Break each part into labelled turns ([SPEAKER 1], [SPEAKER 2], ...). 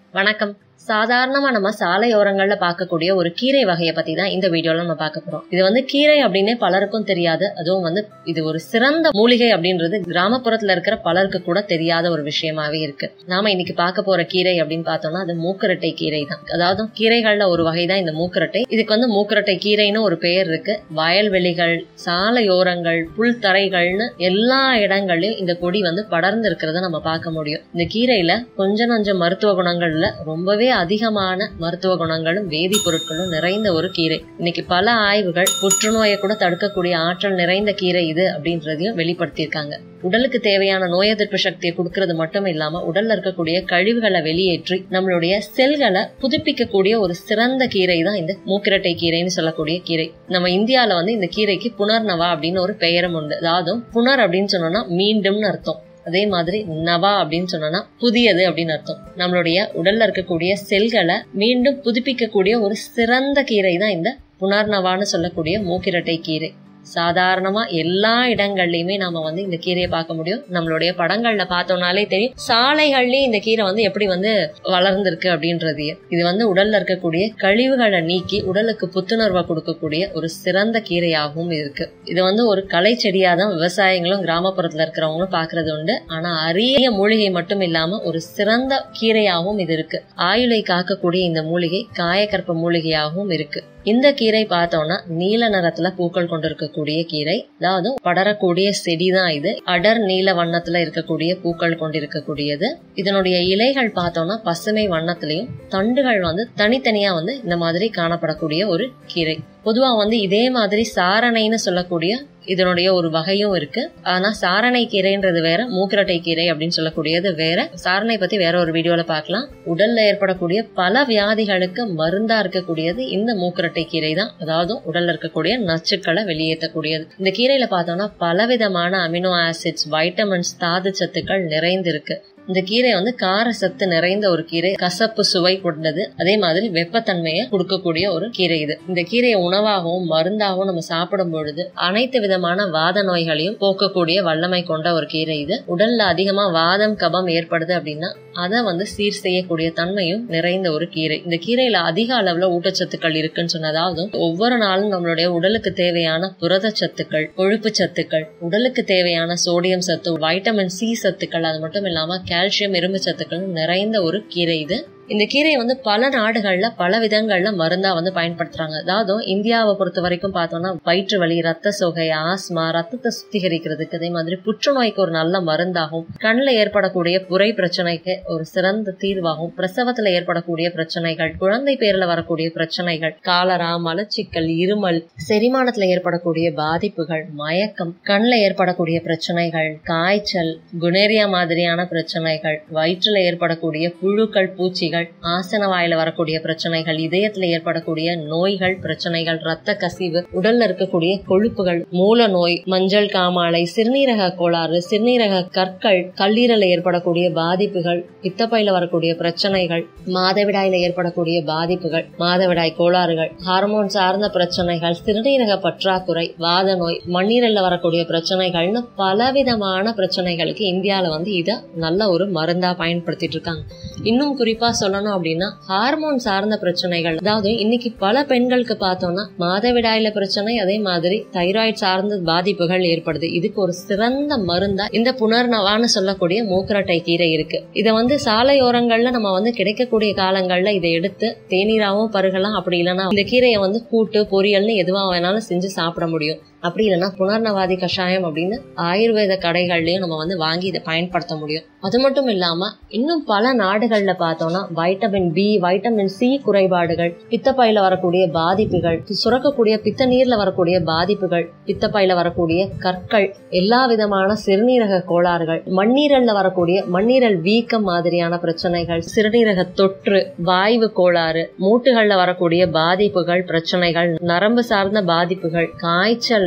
[SPEAKER 1] வணக்கம் சாதாரணமா நம்ம சாலையோரங்கள்ல பார்க்கக்கூடிய ஒரு கீரை வகையை பத்தி தான் இந்த வீடியோல நம்ம பார்க்க போறோம் இது வந்து கீரை அப்படின்னே பலருக்கும் தெரியாது அதுவும் வந்து இது ஒரு சிறந்த மூலிகை அப்படின்றது கிராமப்புறத்துல இருக்கிற பலருக்கு கூட தெரியாத ஒரு விஷயமாவே இருக்கு நாம இன்னைக்கு பார்க்க போற கீரை அப்படின்னு பார்த்தோம்னா அது மூக்கரட்டை கீரை தான் அதாவது கீரைகள்ல ஒரு வகை தான் இந்த மூக்கரட்டை இதுக்கு வந்து மூக்கரட்டை கீரைன்னு ஒரு பெயர் இருக்கு வயல்வெளிகள் சாலையோரங்கள் புல் தரைகள்னு எல்லா இடங்கள்லயும் இந்த கொடி வந்து படர்ந்து இருக்கிறத நம்ம பார்க்க முடியும் இந்த கீரையில கொஞ்ச நஞ்ச மருத்துவ குணங்கள்ல ரொம்பவே அதிகமான மருத்துவ குணங்களும் வேதிப்பொருட்களும் நிறைந்த ஒரு கீரை இன்னைக்கு பல ஆய்வுகள் புற்றுநோயை கூட தடுக்கக்கூடிய ஆற்றல் நிறைந்த கீரை இது அப்படின்றதையும் வெளிப்படுத்தியிருக்காங்க உடலுக்கு தேவையான நோய் எதிர்ப்பு சக்தியை கொடுக்கறது மட்டும் இல்லாம உடல்ல இருக்கக்கூடிய கழிவுகளை வெளியேற்றி நம்மளுடைய செல்களை புதுப்பிக்கக்கூடிய ஒரு சிறந்த கீரை தான் இந்த மூக்கிரட்டை கீரைன்னு சொல்லக்கூடிய கீரை நம்ம இந்தியால வந்து இந்த கீரைக்கு புனர்னவா அப்படின்னு ஒரு பெயரும் உண்டு அதாவது புனர் அப்படின்னு சொன்னோம்னா மீண்டும்னு அர்த்தம் அதே மாதிரி நவா அப்படின்னு சொன்னோம்னா புதியது அப்படின்னு அர்த்தம் நம்மளுடைய உடல்ல இருக்கக்கூடிய செல்களை மீண்டும் புதுப்பிக்கக்கூடிய ஒரு சிறந்த கீரை தான் இந்த புனர்னவான்னு சொல்லக்கூடிய மூக்கிரட்டை கீரை சாதாரணமா எல்லா இடங்கள்லயுமே நாம வந்து இந்த கீரையை பார்க்க முடியும் நம்மளுடைய படங்கள்ல பார்த்தோம்னாலே தெரியும் சாலைகள்லயும் இந்த கீரை வந்து எப்படி வந்து வளர்ந்திருக்கு அப்படின்றது இது வந்து உடல்ல இருக்கக்கூடிய கழிவுகளை நீக்கி உடலுக்கு புத்துணர்வை கொடுக்கக்கூடிய ஒரு சிறந்த கீரையாகவும் இருக்கு இது வந்து ஒரு கலை செடியா தான் விவசாயிகளும் கிராமப்புறத்துல இருக்கிறவங்களும் பாக்குறது உண்டு ஆனா அரிய மூலிகை மட்டும் இல்லாம ஒரு சிறந்த கீரையாகவும் இது இருக்கு ஆயுளை காக்கக்கூடிய இந்த மூலிகை காயக்கற்ப மூலிகையாகவும் இருக்கு இந்த கீரை பார்த்தோம்னா நீல நிறத்துல பூக்கள் கொண்டிருக்கக்கூடிய கீரை அதாவது படரக்கூடிய செடி தான் இது அடர் நீல வண்ணத்துல இருக்கக்கூடிய பூக்கள் கொண்டிருக்கக்கூடியது இதனுடைய இலைகள் பார்த்தோம்னா பசுமை வண்ணத்திலையும் தண்டுகள் வந்து தனித்தனியா வந்து இந்த மாதிரி காணப்படக்கூடிய ஒரு கீரை பொதுவா வந்து இதே மாதிரி சாரணைன்னு சொல்லக்கூடிய இதனுடைய ஒரு வகையும் இருக்கு ஆனா சாரணை கீரைன்றது வேற மூக்கரட்டை கீரை அப்படின்னு சொல்லக்கூடியது வேற சாரணை பத்தி வேற ஒரு வீடியோல பார்க்கலாம் உடல்ல ஏற்படக்கூடிய பல வியாதிகளுக்கு மருந்தா இருக்கக்கூடியது இந்த மூக்கரட்டை கீரை தான் அதாவது உடல்ல இருக்கக்கூடிய நச்சுக்களை வெளியேற்றக்கூடியது இந்த கீரையில பார்த்தோம்னா பலவிதமான அமினோ ஆசிட்ஸ் வைட்டமின்ஸ் தாது சத்துக்கள் நிறைந்திருக்கு இந்த கீரை வந்து கார சத்து நிறைந்த ஒரு கீரை கசப்பு சுவை கொண்டது அதே மாதிரி வெப்பத்தன்மையை கொடுக்கக்கூடிய ஒரு கீரை இது இந்த கீரையை உணவாகவும் மருந்தாகவும் நம்ம சாப்பிடும் பொழுது அனைத்து விதமான வாத நோய்களையும் போக்கக்கூடிய வல்லமை கொண்ட ஒரு கீரை இது உடல்ல அதிகமா வாதம் கபம் ஏற்படுது அப்படின்னா அதை வந்து சீர் செய்யக்கூடிய தன்மையும் நிறைந்த ஒரு கீரை இந்த கீரையில அதிக அளவுல ஊட்டச்சத்துக்கள் இருக்குன்னு சொன்னதாவது ஒவ்வொரு நாளும் நம்மளுடைய உடலுக்கு தேவையான புரத சத்துக்கள் கொழுப்பு சத்துக்கள் உடலுக்கு தேவையான சோடியம் சத்து வைட்டமின் சி சத்துக்கள் அது மட்டும் இல்லாம கால்சியம் இரும்பு சத்துக்கள் நிறைந்த ஒரு கீரை இது இந்த கீரையை வந்து பல நாடுகள்ல பல விதங்கள்ல மருந்தா வந்து பயன்படுத்துறாங்க அதாவது இந்தியாவை பொறுத்த வரைக்கும் பார்த்தோம்னா வயிற்று வலி ரத்த சோகை ஆஸ்மா ரத்தத்தை சுத்திகரிக்கிறதுக்கு அதே மாதிரி புற்றுநோய்க்கு ஒரு நல்ல மருந்தாகும் கண்ணில் ஏற்படக்கூடிய புரை பிரச்சனைக்கு ஒரு சிறந்த தீர்வாகும் பிரசவத்துல ஏற்படக்கூடிய பிரச்சனைகள் குழந்தை பேர்ல வரக்கூடிய பிரச்சனைகள் காலரா மலச்சிக்கல் இருமல் செரிமானத்துல ஏற்படக்கூடிய பாதிப்புகள் மயக்கம் கண்ணில் ஏற்படக்கூடிய பிரச்சனைகள் காய்ச்சல் குனேரியா மாதிரியான பிரச்சனைகள் வயிற்றுல ஏற்படக்கூடிய புழுக்கள் பூச்சிகள் ஆசன வாயில வரக்கூடிய பிரச்சனைகள் இதயத்துல ஏற்படக்கூடிய நோய்கள் பிரச்சனைகள் ரத்த கசிவு உடல்ல இருக்கக்கூடிய கொழுப்புகள் மூல நோய் மஞ்சள் காமாலை சிறுநீரக கோளாறு சிறுநீரக கற்கள் கல்லீரல ஏற்படக்கூடிய பாதிப்புகள் பித்தப்பையில வரக்கூடிய பிரச்சனைகள் மாதவிடாயில ஏற்படக்கூடிய பாதிப்புகள் மாதவிடாய் கோளாறுகள் ஹார்மோன் சார்ந்த பிரச்சனைகள் சிறுநீரக பற்றாக்குறை வாத நோய் மண்ணீரல்ல வரக்கூடிய பிரச்சனைகள்னு பலவிதமான பிரச்சனைகளுக்கு இந்தியால வந்து இத நல்ல ஒரு மருந்தா பயன்படுத்திட்டு இருக்காங்க இன்னும் குறிப்பா சொல்லணும் அப்படின்னா ஹார்மோன் சார்ந்த பிரச்சனைகள் அதாவது இன்னைக்கு பல பெண்களுக்கு பார்த்தோம்னா மாதவிடாயில பிரச்சனை அதே மாதிரி தைராய்டு சார்ந்த பாதிப்புகள் ஏற்படுது இதுக்கு ஒரு சிறந்த மருந்தா இந்த புனர்னவான்னு சொல்லக்கூடிய மூக்கரட்டை கீரை இருக்கு இதை வந்து சாலையோரங்கள்ல நம்ம வந்து கிடைக்கக்கூடிய காலங்கள்ல இதை எடுத்து தேநீராவும் பருகலாம் அப்படி இல்லைன்னா இந்த கீரையை வந்து கூட்டு பொரியல்னு எதுவா வேணாலும் செஞ்சு சாப்பிட முடியும் அப்படி இல்லைன்னா புனர்னவாதி கஷாயம் அப்படின்னு ஆயுர்வேத கடைகள்லயும் நம்ம வந்து வாங்கி இதை பயன்படுத்த முடியும் அது மட்டும் இல்லாம இன்னும் பல நாடுகள்ல பார்த்தோம்னா வைட்டமின் பி வைட்டமின் சி குறைபாடுகள் பித்தப்பையில வரக்கூடிய பாதிப்புகள் சுரக்கக்கூடிய பித்த நீர்ல வரக்கூடிய பாதிப்புகள் பித்தப்பையில வரக்கூடிய கற்கள் எல்லா விதமான சிறுநீரக கோளாறுகள் மண்ணீரல்ல வரக்கூடிய மண்ணீரல் வீக்கம் மாதிரியான பிரச்சனைகள் சிறுநீரக தொற்று வாய்வு கோளாறு மூட்டுகள்ல வரக்கூடிய பாதிப்புகள் பிரச்சனைகள் நரம்பு சார்ந்த பாதிப்புகள் காய்ச்சல்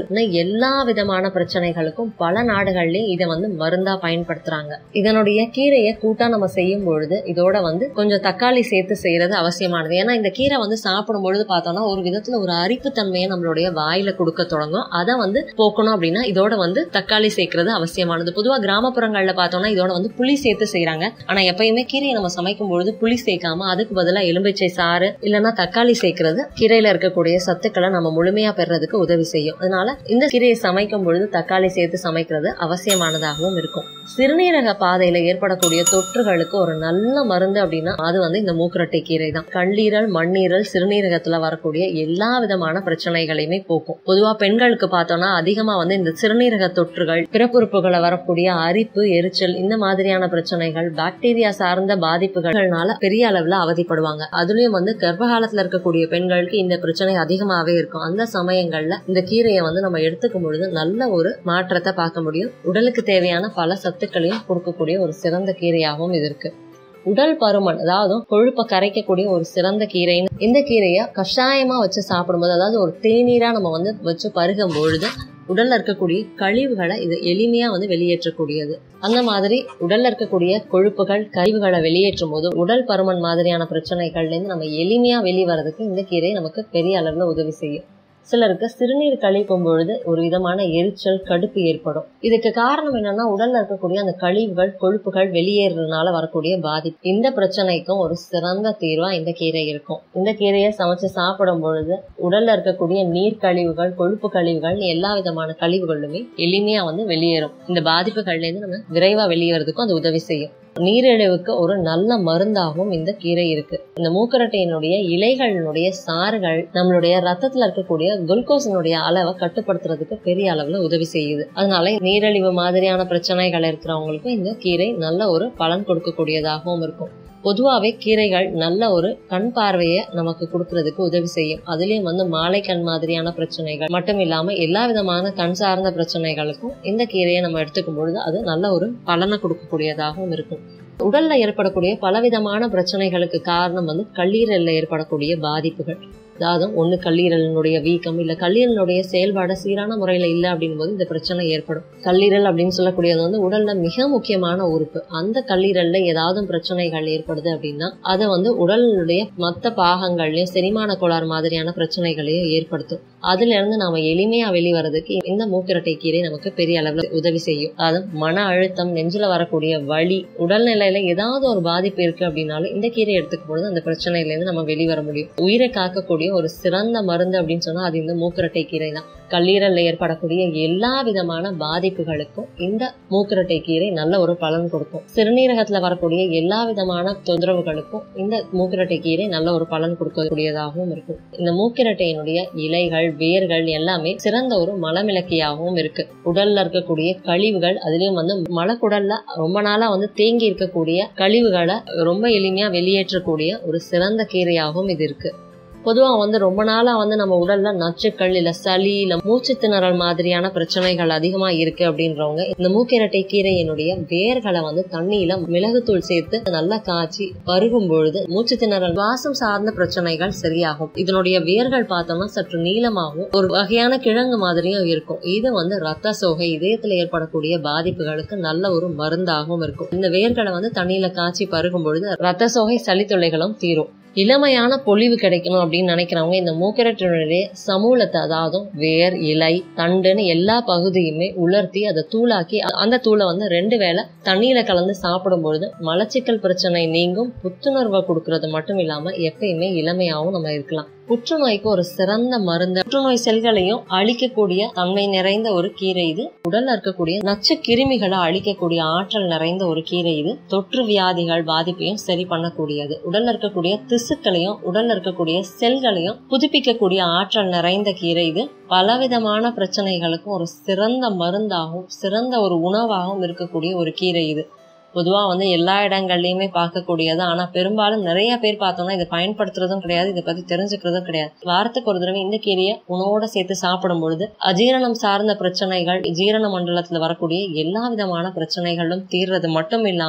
[SPEAKER 1] ஈரல் எல்லா விதமான பிரச்சனைகளுக்கும் பல நாடுகள்லயும் இதை வந்து மருந்தா பயன்படுத்துறாங்க இதனுடைய கீரையை கூட்டா நம்ம செய்யும் பொழுது இதோட வந்து கொஞ்சம் தக்காளி சேர்த்து செய்யறது அவசியமானது ஏன்னா இந்த கீரை வந்து சாப்பிடும் பொழுது பார்த்தோம்னா ஒரு விதத்துல ஒரு அரிப்பு தன்மையை நம்மளுடைய வாயில கொடுக்க தொடங்கும் அதை வந்து போக்கணும் அப்படின்னா இதோட வந்து தக்காளி சேர்க்கறது அவசியமானது பொதுவா கிராமப்புறங்கள்ல பார்த்தோம்னா இதோட வந்து புளி சேர்த்து செய்யறாங்க ஆனா எப்பயுமே கீரையை நம்ம சமைக்கும் பொழுது புளி சேர்க்காம அதுக்கு பதிலா எலும்பிச்சை சாறு இல்லைன்னா தக்காளி சேர்க்கறது கீரையில இருக்கக்கூடிய சத்துக்களை நம்ம முழுமையா பெறதுக்கு உதவி செய்யும் அதனால இந்த கீரையை சமைக்கும் பொழுது தக்காளி சேர்த்து சமைக்கிறது அவசியமானதாகவும் இருக்கும் சிறுநீரக பாதையில ஏற்படக்கூடிய தொற்றுகளுக்கு ஒரு நல்ல மருந்து அப்படின்னா அது வந்து இந்த மூக்குரட்டை கீரை தான் கல்லீரல் மண்ணீரல் சிறுநீரகத்துல வரக்கூடிய எல்லா விதமான பிரச்சனைகளையுமே போக்கும் பொதுவா பெண்களுக்கு பார்த்தோம்னா அதிகமா வந்து இந்த சிறுநீரக தொற்றுகள் பிறப்புறுப்புகளை வரக்கூடிய அரிப்பு எரிச்சல் இந்த மாதிரியான பிரச்சனைகள் பாக்டீரியா சார்ந்த பாதிப்புகள்னால பெரிய அளவுல அவதிப்படுவாங்க அதுலயும் வந்து கர்ப்ப காலத்துல இருக்கக்கூடிய பெண்களுக்கு இந்த பிரச்சனை அதிகமாவே இருக்கும் அந்த சமயங்கள்ல இந்த கீரையை வந்து நம்ம எடுத்துக்கும் பொழுது நல்ல ஒரு மாற்றத்தை பார்க்க முடியும் உடலுக்கு தேவையான பல சத்துக்களையும் கொடுக்கக்கூடிய ஒரு சிறந்த கீரையாகவும் இது இருக்கு உடல் பருமன் அதாவது கொழுப்பை கரைக்கக்கூடிய ஒரு சிறந்த கீரைன்னு இந்த கீரையை கஷாயமா வச்சு சாப்பிடும்போது அதாவது ஒரு தேநீரா நம்ம வந்து வச்சு பருகும் பொழுது உடல்ல இருக்கக்கூடிய கழிவுகளை இது எளிமையா வந்து வெளியேற்றக்கூடியது அந்த மாதிரி உடல்ல இருக்கக்கூடிய கொழுப்புகள் கழிவுகளை வெளியேற்றும் போது உடல் பருமன் மாதிரியான பிரச்சனைகள்ல இருந்து நம்ம எளிமையா வெளிவரதுக்கு இந்த கீரை நமக்கு பெரிய அளவுல உதவி செய்யும் சிலருக்கு சிறுநீர் கழிக்கும் பொழுது ஒரு விதமான எரிச்சல் கடுப்பு ஏற்படும் இதுக்கு காரணம் என்னன்னா உடல்ல இருக்கக்கூடிய அந்த கழிவுகள் கொழுப்புகள் வெளியேறதுனால வரக்கூடிய பாதிப்பு இந்த பிரச்சனைக்கும் ஒரு சிறந்த தீர்வா இந்த கீரை இருக்கும் இந்த கீரையை சமைச்சு சாப்பிடும் பொழுது உடல்ல இருக்கக்கூடிய நீர் கழிவுகள் கொழுப்பு கழிவுகள் எல்லா விதமான கழிவுகளுமே எளிமையா வந்து வெளியேறும் இந்த பாதிப்புகள்ல இருந்து நம்ம விரைவா வெளியேறதுக்கும் அது உதவி செய்யும் நீரிழிவுக்கு ஒரு நல்ல மருந்தாகவும் இந்த கீரை இருக்கு இந்த மூக்கரட்டையினுடைய இலைகளினுடைய சாறுகள் நம்மளுடைய ரத்தத்துல இருக்கக்கூடிய குளுக்கோஸினுடைய அளவை கட்டுப்படுத்துறதுக்கு பெரிய அளவுல உதவி செய்யுது அதனால நீரிழிவு மாதிரியான பிரச்சனைகள் இருக்கிறவங்களுக்கும் இந்த கீரை நல்ல ஒரு பலன் கொடுக்கக்கூடியதாகவும் இருக்கும் பொதுவாகவே கீரைகள் நல்ல ஒரு கண் பார்வையை நமக்கு கொடுக்கறதுக்கு உதவி செய்யும் அதுலயும் வந்து மாலை கண் மாதிரியான பிரச்சனைகள் மட்டும் இல்லாம எல்லா விதமான கண் சார்ந்த பிரச்சனைகளுக்கும் இந்த கீரையை நம்ம எடுத்துக்கும் பொழுது அது நல்ல ஒரு பலனை கொடுக்கக்கூடியதாகவும் இருக்கும் உடல்ல ஏற்படக்கூடிய பலவிதமான பிரச்சனைகளுக்கு காரணம் வந்து கல்லீரல்ல ஏற்படக்கூடிய பாதிப்புகள் அதாவது ஒண்ணு கல்லீரலினுடைய வீக்கம் இல்ல கல்லீரலினுடைய செயல்பாடு சீரான முறையில இல்ல அப்படின் போது இந்த பிரச்சனை ஏற்படும் கல்லீரல் அப்படின்னு சொல்லக்கூடியது வந்து உடல்ல மிக முக்கியமான உறுப்பு அந்த கல்லீரல்ல ஏதாவது பிரச்சனைகள் ஏற்படுது அப்படின்னா அதை வந்து உடலினுடைய மத்த பாகங்கள்லயும் செரிமான கோளாறு மாதிரியான பிரச்சனைகளையும் ஏற்படுத்தும் அதுல இருந்து நாம எளிமையா வெளிவரதுக்கு இந்த மூக்கிரட்டை கீரை நமக்கு பெரிய அளவுல உதவி செய்யும் அதாவது மன அழுத்தம் நெஞ்சில வரக்கூடிய வலி உடல்நிலையில ஏதாவது ஒரு பாதிப்பு இருக்கு அப்படின்னாலும் இந்த கீரை எடுத்துக்கும் பொழுது அந்த பிரச்சனையில இருந்து நம்ம வெளிவர முடியும் உயிரை காக்கக்கூடிய ஒரு சிறந்த மருந்து அப்படின்னு சொன்னா அது இந்த மூக்கிரட்டை கீரை தான் கல்லீரல்ல ஏற்படக்கூடிய எல்லா விதமான பாதிப்புகளுக்கும் இந்த மூக்கிரட்டை கீரை நல்ல ஒரு பலன் கொடுக்கும் சிறுநீரகத்துல வரக்கூடிய எல்லா விதமான தொந்தரவுகளுக்கும் இந்த மூக்கிரட்டை கீரை நல்ல ஒரு பலன் கொடுக்கக்கூடியதாகவும் இருக்கும் இந்த மூக்கிரட்டையினுடைய இலைகள் வேர்கள் எல்லாமே சிறந்த ஒரு மலமிளக்கியாகவும் இருக்கு உடல்ல இருக்கக்கூடிய கழிவுகள் அதுலயும் வந்து மலக்குடல்ல ரொம்ப நாளா வந்து தேங்கி இருக்கக்கூடிய கழிவுகளை ரொம்ப எளிமையா வெளியேற்றக்கூடிய ஒரு சிறந்த கீரையாகவும் இது இருக்கு பொதுவா வந்து ரொம்ப நாளா வந்து நம்ம உடல்ல நச்சுக்கள் இல்ல சளி இல்ல மூச்சு திணறல் மாதிரியான பிரச்சனைகள் அதிகமா இருக்கு அப்படின்றவங்க இந்த மூக்கிரட்டை கீரையினுடைய வேர்களை வந்து தண்ணியில மிளகுத்தூள் சேர்த்து நல்லா காய்ச்சி பருகும் பொழுது மூச்சு திணறல் வாசம் சார்ந்த பிரச்சனைகள் சரியாகும் இதனுடைய வேர்கள் பார்த்தோம்னா சற்று நீளமாகவும் ஒரு வகையான கிழங்கு மாதிரியும் இருக்கும் இது வந்து ரத்த சோகை இதயத்துல ஏற்படக்கூடிய பாதிப்புகளுக்கு நல்ல ஒரு மருந்தாகவும் இருக்கும் இந்த வேர்களை வந்து தண்ணியில காய்ச்சி பருகும் பொழுது ரத்த சோகை சளி தொல்லைகளும் தீரும் இளமையான பொலிவு கிடைக்கணும் அப்படின்னு நினைக்கிறவங்க இந்த மூக்கரட்டினுடைய சமூலத்தை அதாவது வேர் இலை தண்டுன்னு எல்லா பகுதியுமே உலர்த்தி அதை தூளாக்கி அந்த தூளை வந்து ரெண்டு வேளை தண்ணியில கலந்து சாப்பிடும் பொழுது மலச்சிக்கல் பிரச்சனை நீங்கும் புத்துணர்வை கொடுக்கறது மட்டும் இல்லாம எப்பயுமே இளமையாகவும் நம்ம இருக்கலாம் புற்றுநோய்க்கு ஒரு சிறந்த மருந்து புற்றுநோய் செல்களையும் அழிக்கக்கூடிய தன்மை நிறைந்த ஒரு கீரை இது உடல்ல இருக்கக்கூடிய நச்சு கிருமிகளை அழிக்கக்கூடிய ஆற்றல் நிறைந்த ஒரு கீரை இது தொற்று வியாதிகள் பாதிப்பையும் சரி பண்ணக்கூடியது உடல்ல இருக்கக்கூடிய திசுக்களையும் உடல்ல இருக்கக்கூடிய செல்களையும் புதுப்பிக்கக்கூடிய ஆற்றல் நிறைந்த கீரை இது பலவிதமான பிரச்சனைகளுக்கும் ஒரு சிறந்த மருந்தாகவும் சிறந்த ஒரு உணவாகவும் இருக்கக்கூடிய ஒரு கீரை இது பொதுவாக வந்து எல்லா இடங்கள்லையுமே பார்க்கக்கூடியது ஆனால் பெரும்பாலும் நிறைய பேர் பார்த்தோம்னா இதை பயன்படுத்துறதும் கிடையாது இதை பற்றி தெரிஞ்சுக்கிறதும் கிடையாது வாரத்துக்கு ஒரு தடவை இந்த கீரையை உணவோட சேர்த்து சாப்பிடும் பொழுது அஜீரணம் சார்ந்த பிரச்சனைகள் ஜீரண மண்டலத்தில் வரக்கூடிய எல்லா விதமான பிரச்சனைகளும் தீர்றது மட்டும் இல்லாமல்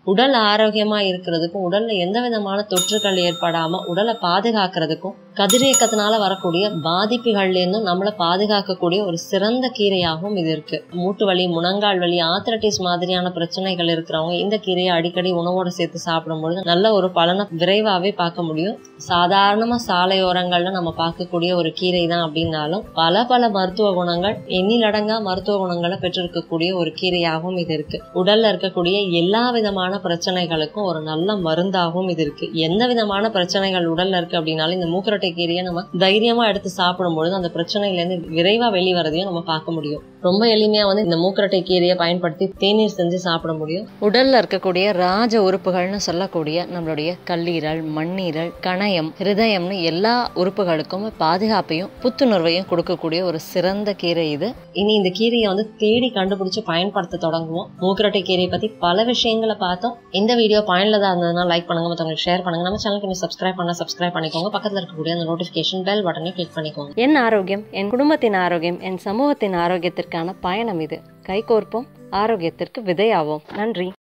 [SPEAKER 1] உடல் ஆரோக்கியமா இருக்கிறதுக்கும் உடல்ல எந்த விதமான தொற்றுகள் ஏற்படாம உடலை பாதுகாக்கிறதுக்கும் கதிரியக்கத்தினால வரக்கூடிய பாதிப்புகள்ல இருந்தும் நம்மளை பாதுகாக்கக்கூடிய ஒரு சிறந்த கீரையாகவும் இது இருக்கு மூட்டு வலி முழங்கால் வலி ஆத்ரட்டிஸ் மாதிரியான பிரச்சனைகள் இருக்கிறவங்க இந்த கீரையை அடிக்கடி உணவோட சேர்த்து சாப்பிடும்பொழுது நல்ல ஒரு பலனை விரைவாவே பார்க்க முடியும் சாதாரணமா சாலையோரங்கள்ல நம்ம பார்க்கக்கூடிய ஒரு கீரை தான் அப்படின்னாலும் பல பல மருத்துவ குணங்கள் எண்ணிலடங்கா மருத்துவ குணங்களை பெற்றிருக்கக்கூடிய ஒரு கீரையாகவும் இது இருக்கு உடல்ல இருக்கக்கூடிய எல்லா விதமான பிரச்சனைகளுக்கும் ஒரு நல்ல மருந்தாகவும் இது இருக்கு எந்த விதமான பிரச்சனைகள் உடல்ல இருக்கு அப்படின்னாலும் இந்த மூக்கரட்டை கீரையை நம்ம தைரியமா எடுத்து சாப்பிடும் பொழுது அந்த பிரச்சனையில இருந்து விரைவா வெளிவரதையும் நம்ம பார்க்க முடியும் ரொம்ப எளிமையா வந்து இந்த மூக்கரட்டை கீரையை பயன்படுத்தி தேநீர் செஞ்சு சாப்பிட முடியும் உடல்ல இருக்கக்கூடிய ராஜ உறுப்புகள்னு சொல்லக்கூடிய நம்மளுடைய கல்லீரல் மண்ணீரல் கணையம் ஹிருதயம்னு எல்லா உறுப்புகளுக்கும் பாதுகாப்பையும் புத்துணர்வையும் கொடுக்கக்கூடிய ஒரு சிறந்த கீரை இது இனி இந்த கீரையை வந்து தேடி கண்டுபிடிச்சு பயன்படுத்த தொடங்குவோம் மூக்கரட்டை கீரையை பத்தி பல விஷயங்களை பார்த்தோம் இந்த வீடியோ பயனுள்ளதா இருந்ததுன்னா லைக் பண்ணுங்க மற்றவங்களுக்கு ஷேர் பண்ணுங்க நம்ம சேனலுக்கு நீங்க சப்ஸ்கிரைப் பண்ண சப்ஸ்கிரைப் பண்ணிக்கோங்க பக்கத்துல இருக்கக்கூடிய அந்த நோட்டிபிகேஷன் பெல் பட்டனை கிளிக் பண்ணிக்கோங்க
[SPEAKER 2] என் ஆரோக்கியம் என் குடும்பத்தின் ஆரோக்கியம் என் சமூகத்தின் ஆரோக்கியத்திற்கான பயணம் இது கைகோர்ப்போம் ஆரோக்கியத்திற்கு விதையாவோம் நன்றி